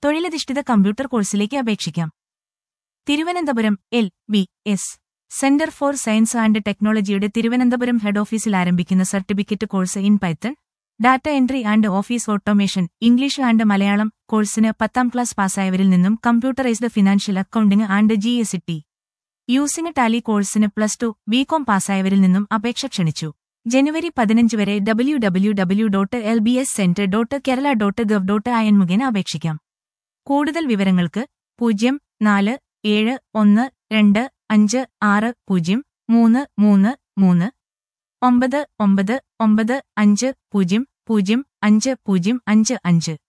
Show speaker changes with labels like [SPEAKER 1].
[SPEAKER 1] തൊഴിലധിഷ്ഠിത കമ്പ്യൂട്ടർ കോഴ്സിലേക്ക് അപേക്ഷിക്കാം Thiruvananthapuram L B S centre for science and ടെക്നോളജിയുടെ തിരുവനന്തപുരം ഹെഡ് ഓഫീസിൽ ആരംഭിക്കുന്ന certificate course in Python data entry and office automation English and Malayalam കോഴ്സിന് പത്താം ക്ലാസ് പാസ്സായവരിൽ നിന്നും computerised financial accounting and G S T using Tally കോഴ്സിന് പ്ലസ് ടു ബികോം പാസ്സായവരിൽ നിന്നും അപേക്ഷ ക്ഷണിച്ചു ജനുവരി പതിനഞ്ച് വരെ W W W dot L B S centre dot Kerala dot gov dot I N മുഖേന അപേക്ഷിക്കാം കൂടുതൽ വിവരങ്ങൾക്ക് പൂജ്യം നാല് ഏഴ് ഒന്ന് രണ്ട് അഞ്ച് ആറ് പൂജ്യം മൂന്ന് മൂന്ന് മൂന്ന് ഒമ്പത് ഒമ്പത് ഒമ്പത് അഞ്ച് പൂജ്യം പൂജ്യം അഞ്ച് പൂജ്യം അഞ്ച് അഞ്ച്